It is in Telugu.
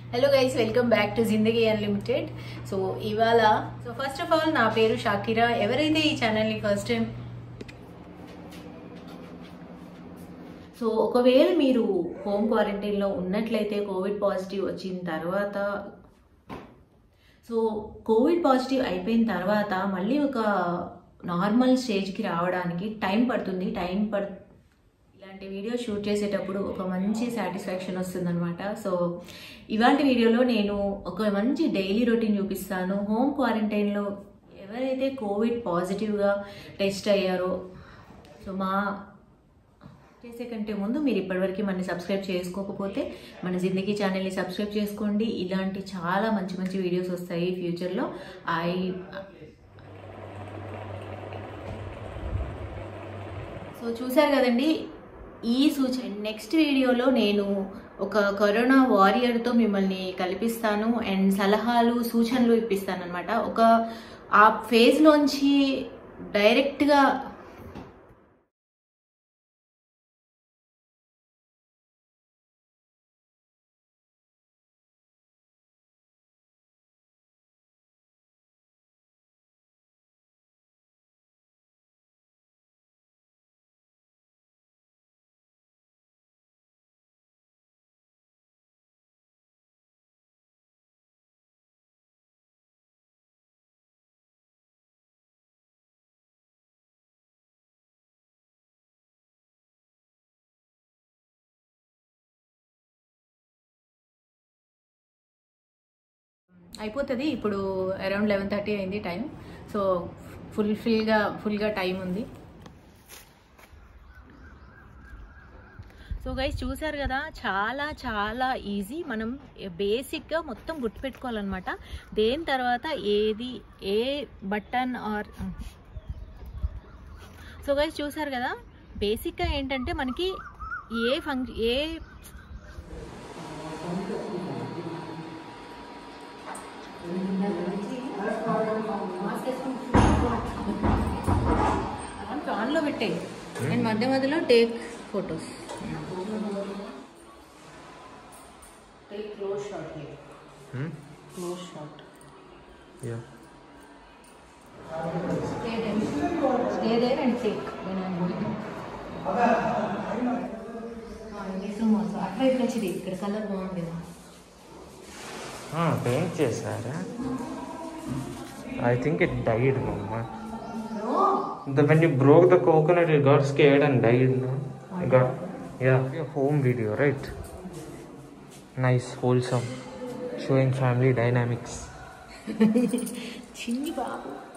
Hello guys welcome back to Zindagi unlimited so ఇవాళ సో ఫస్ట్ ఆఫ్ ఆల్ నా పేరు షాకిరా ఎవరైతే ఈ ఛానల్ని ఫస్ట్ టైం సో ఒకవేళ మీరు హోమ్ క్వారంటైన్లో ఉన్నట్లయితే కోవిడ్ పాజిటివ్ వచ్చిన తర్వాత సో కోవిడ్ పాజిటివ్ అయిపోయిన తర్వాత మళ్ళీ ఒక నార్మల్ స్టేజ్కి రావడానికి టైం పడుతుంది టైం పడు ఇలాంటి వీడియో షూట్ చేసేటప్పుడు ఒక మంచి సాటిస్ఫాక్షన్ వస్తుందన్నమాట సో ఇవాంటి వీడియోలో నేను ఒక మంచి డైలీ రొటీన్ చూపిస్తాను హోమ్ క్వారంటైన్లో ఎవరైతే కోవిడ్ పాజిటివ్గా టెస్ట్ అయ్యారో సో మా చేసే కంటే ముందు మీరు ఇప్పటివరకు మన సబ్స్క్రైబ్ చేసుకోకపోతే మన జిందగీ ఛానల్ని సబ్స్క్రైబ్ చేసుకోండి ఇలాంటి చాలా మంచి మంచి వీడియోస్ వస్తాయి ఫ్యూచర్లో ఐ సో చూసారు కదండి ఈ సూచన నెక్స్ట్ వీడియోలో నేను ఒక కరోనా వారియర్తో మిమ్మల్ని కల్పిస్తాను అండ్ సలహాలు సూచనలు ఇప్పిస్తాను అనమాట ఒక ఆ ఫేజ్లోంచి డైరెక్ట్గా అయిపోతుంది ఇప్పుడు అరౌండ్ లెవెన్ థర్టీ అయింది టైం సో ఫుల్ ఫుల్గా ఫుల్గా టైం ఉంది సో గైస్ చూసారు కదా చాలా చాలా ఈజీ మనం బేసిక్గా మొత్తం గుర్తుపెట్టుకోవాలన్నమాట దేని తర్వాత ఏది ఏ బటన్ ఆర్ సో గైస్ చూసారు కదా బేసిక్గా ఏంటంటే మనకి ఏ ఫంక్ ఏ ఆన్లో పెట్టే నేను మధ్య మధ్యలో take photos take close shot Hmm? Close shot Yeah. Stay there stay there and take when I'm going అట్లా ఇక్కడ వచ్చింది ఇక్కడ కలర్ బాగుంది పెయింట్ చేశారా ఐ థింక్ ఇట్ డైడ్ మమ్మ The, when you broke the coconut, it got scared and died. No? It got, yeah, a home video, right? Nice, wholesome, showing family dynamics. చిన్ని బాబు